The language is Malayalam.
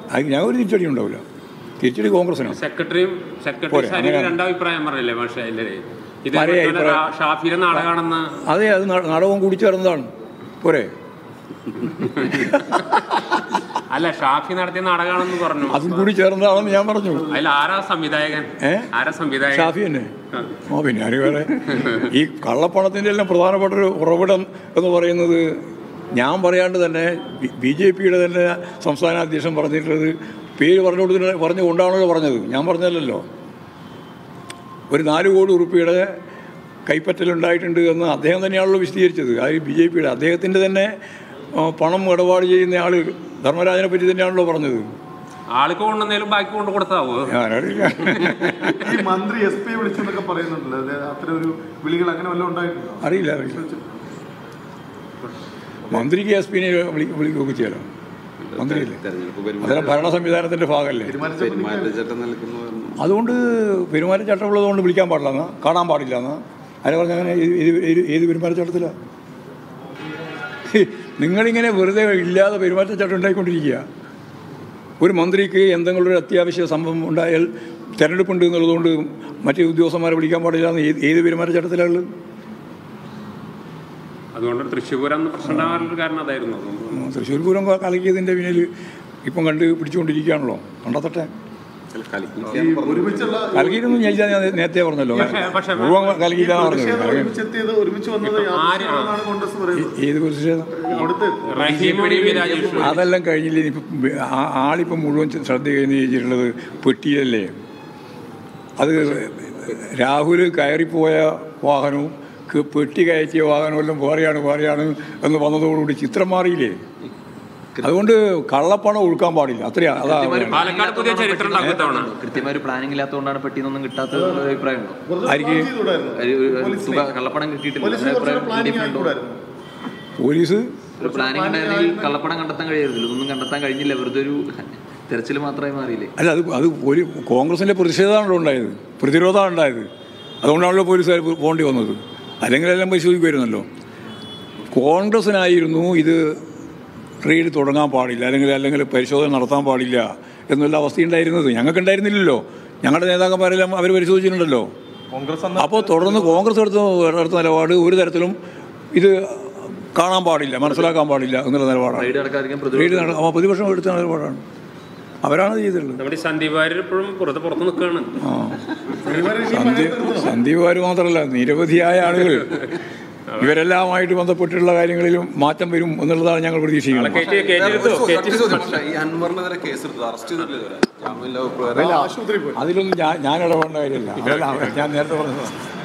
അത് ഞാൻ ഒരു തിരിച്ചടി ഉണ്ടാവില്ല തിരിച്ചടി കോൺഗ്രസിനാണ് സെക്രട്ടറിയും സെക്രട്ടറി പോരെ, ശരീരം അങ്ങനെ- രണ്ടഭിപ്രായം പറഞ്ഞില്ലേ പക്ഷേ അതിൻ്റെ ഇത് പല അതുപോലെ അഭിപ്രായം. റാ- ഷാഫിയുടെ നാടകമാണെന്ന് അതെ അത് ന- നാടകവും കൂടി ചേർന്നതാണ് പോരെ അല്ല ഷാഫി നടത്തിയ നാടകമാണെന്ന് പറഞ്ഞു അതും കൂടി ചേർന്നതാണെന്ന് ഞാൻ പറഞ്ഞു അതിൽ ആരാ സംവിധായകൻ ഏ? ആരാ സംവിധായകൻ ഷാഫി തന്നെ ഓ പിന്നെ ആര് വേറെ ഈ കള്ളപ്പണത്തിൻ്റെ എല്ലാം പ്രധാനപ്പെട്ട ഒരു ഉറവിടം എന്ന് പറയുന്നത് ഞാൻ പറയാണ്ട് തന്നെ ബി ജെ പിയുടെ തന്നെ സംസ്ഥാന അധ്യക്ഷൻ പറഞ്ഞിട്ടുള്ളത് പേര് പറഞ്ഞു കൊടുത്തിട്ട് പറഞ്ഞു കൊണ്ടാണല്ലോ പറഞ്ഞത് ഞാൻ പറഞ്ഞതല്ലോ ഒരു നാല് കോടി ഉറുപ്പിയുടെ കൈപ്പറ്റലുണ്ടായിട്ടുണ്ട് എന്ന് അദ്ദേഹം തന്നെയാണല്ലോ വിശദീകരിച്ചത് അത് ബി ജെ പിയുടെ അദ്ദേഹത്തിൻ്റെ തന്നെ ആ, പണം ഇടപാട് ചെയ്യുന്ന ആൾ ധർമ്മരാജനെ പറ്റി തന്നെയാണല്ലോ പറഞ്ഞത് ആൾക്ക് കൊണ്ടുവന്നേലും ബാക്കി കൊണ്ട് കൊടുത്താവോ ഞാനറിയില്ല ഈ മന്ത്രി എസ് പി വിളിച്ചെന്നൊക്കെ പറയുന്നുണ്ടല്ലോ അത് അത്ര ഒരു വിളികൾ അങ്ങനെ വല്ലതും ഉണ്ടായിട്ടുണ്ടോ അറിയില്ല അറിയില്ല മന്ത്രിക്ക് എസ് പിനെ വിളി വിളിക്കുകയൊക്കെ ചെയ്യാലോ മന്ത്രിയല്ലേ തെരഞ്ഞെടുപ്പ് അതെല്ലാം ഭരണ സംവിധാനത്തിൻ്റെ ഭാഗമല്ലേ പെരുമാറ്റച്ചട്ടം നിൽക്കുന്നു അതുകൊണ്ട് പെരുമാറ്റച്ചട്ടമുള്ളതുകൊണ്ട് വിളിക്കാൻ പാടില്ല എന്നാ കാണാൻ പാടില്ല എന്നാ അതിനെ പറഞ്ഞ അങ്ങനെ ഏത് ഏത് ഏത് ഏത് പെരുമാറ്റച്ചട്ടത്തിലാണ് നിങ്ങളിങ്ങനെ വെറുതെ ഇല്ലാതെ പെരുമാറ്റച്ചട്ടം ഉണ്ടായിക്കൊണ്ടിരിക്കുക ഒരു മന്ത്രിക്ക് എന്തെങ്കിലും ഒരു അത്യാവശ്യ സംഭവം ഉണ്ടായാൽ തിരഞ്ഞെടുപ്പുണ്ട് എന്നുള്ളതുകൊണ്ട് മറ്റ് ഉദ്യോഗസ്ഥന്മാരെ വിളിക്കാൻ പാടില്ല എന്ന് ഏത് ഏത് പെരുമാറ്റച്ചട്ടത്തിലാണ് അതുകൊണ്ട് തൃശ്ശൂർ പൂരം പ്രശ്നം ഉണ്ടാകാനുള്ള കാരണം അതായിരുന്നു അതുകൊണ്ട് തൃശ്ശൂർ പൂരം കലക്കിയതിൻ്റെ പിന്നിൽ ഇപ്പം കണ്ട് പിടിച്ചുകൊണ്ടിരിക്കുകയാണല്ലോ കണ്ടെത്തട്ടെ ഒരുമിച്ചുള്ള കലക്കിയിരുന്നു ഞാൻ ഞാൻ നേരത്തെ പറഞ്ഞല്ലോ പക്ഷേ- പക്ഷേ- മുഴുവൻ കലക്കിയില്ല പ്രതിഷേധം പറഞ്ഞത് ഒരുമിച്ചെത്തിയത് ഒരുമിച്ച് വന്നത് യാദൃശ്ചികമാണെന്നാണ് കോൺഗ്രസ് പറയുന്നത് ഏത് പ്രതിഷേധം അവിടുത്തെ റഹീമും വി വി രാജേഷും അതെല്ലാം കഴിഞ്ഞില്ല ഇനിയിപ്പം ആ- ആളിപ്പം മുഴുവൻ ശ്രദ്ധ കേന്ദ്രീകരിച്ചിട്ടുള്ളത് പെട്ടിയിലല്ലേ അത് രാഹുൽ കയറിപ്പോയ വാഹനവും ക- പെട്ടി കയറ്റിയ വാഹനവും എല്ലാം വേറെയാണ് വേറെയാണ് എന്ന് വന്നതോടുകൂടി ചിത്രം മാറിയില്ലേ അതുകൊണ്ട് കള്ളപ്പണം ഒഴുക്കാൻ പാടില്ല അത്രയാ അതാ പാലക്കാട് പുതിയ ചരിത്രം ഉണ്ടാക്കും ഇത്തവണ കൃത്യമായ ഒരു പ്ലാനിംഗ് ഇല്ലാത്തതുകൊണ്ടാണ് പെട്ടിന്നൊന്നും കിട്ടാത്തത് എന്നുള്ള അഭിപ്രായം ഉണ്ടോ ആർക്ക് ഒരു തുക കള്ളപ്പണം കിട്ടിയിട്ടില്ല പോലീസിനെ അങ്ങനെ കുറിച്ചുള്ള അഭിപ്രായം പ്ലാനിങ് ഡിഫറെന്റ് ഉണ്ടോ? ആയിക്കൂടായിരുന്നു പോലീസ് ഒരു പ്ലാനിംഗ് ഉണ്ടായിരുന്നെങ്കിൽ കള്ളപ്പണം കണ്ടെത്താൻ കഴിയാറില്ല ഇതൊന്നും കണ്ടെത്താൻ കഴിഞ്ഞില്ല വെറുതെ ഒരു തെരച്ചിൽ മാത്രമായി മാറിയില്ലേ അല്ല അത് അത് ഒരു കോൺഗ്രസിൻ്റെ പ്രതിഷേധമാണല്ലോ ഉണ്ടായത് പ്രതിരോധമാണ് ഉണ്ടായത് അതുകൊണ്ടാണല്ലോ പോലീസുകാർ പോകേണ്ടി വന്നത് അല്ലെങ്കിൽ എല്ലാം പരിശോധിക്കുമായിരുന്നല്ലോ കോൺഗ്രസ്സിനായിരുന്നു ഇത് റെയ്ഡ് തുടങ്ങാൻ പാടില്ല അല്ലെങ്കിൽ അല്ലെങ്കിൽ പരിശോധന നടത്താൻ പാടില്ല എന്നുള്ള അവസ്ഥയുണ്ടായിരുന്നത് ഞങ്ങൾക്കുണ്ടായിരുന്നില്ലല്ലോ ഞങ്ങളുടെ നേതാക്കന്മാരെല്ലാം അവർ പരിശോധിച്ചിട്ടുണ്ടല്ലോ അപ്പോൾ തുടർന്ന് കോൺഗ്രസ് എടുത്ത എടുത്ത നിലപാട് ഒരു തരത്തിലും ഇത് കാണാൻ പാടില്ല മനസ്സിലാക്കാൻ പാടില്ല എന്നുള്ള നിലപാടാണ് റൈഡ് നടക്കാതിരിക്കാൻ റെയ്ഡ് പ്രതിരോധം നട- അപ്പോൾ പ്രതിപക്ഷം എടുത്ത നിലപാടാണ് അവരാണ് ഇത് ചെയ്തിട്ടുള്ളത് നമ്മുടെ ഈ സന്ദീപ് വാര്യർ ഇപ്പോഴും പുറത്ത് പുറത്ത് നിൽക്കുകയാണ് ആ സന്ദീപ് സന്ദീപ് വാര് മാത്രമല്ല നിരവധിയായ ആളുകൾ ഇവരെല്ലാമായിട്ട് ബന്ധപ്പെട്ടുള്ള കാര്യങ്ങളിലും മാറ്റം വരും എന്നുള്ളതാണ് ഞങ്ങൾ പ്രതീക്ഷിക്കുന്നത് കയറ്റി കയറ്റിയെടുത്തോ കയറ്റി ഈ അൻവറിനെതിരെ കേസെടുത്തത് അറസ്റ്റ് ചെയ്തിട്ടില്ല ഇതുവരെ ജാമ്യമില്ലാ അതിലൊന്നും ഞാൻ ഞാൻ ഇടപെടേണ്ട കാര്യമില്ല അതല്ല ഞാൻ നേരത്തെ പറഞ്ഞത്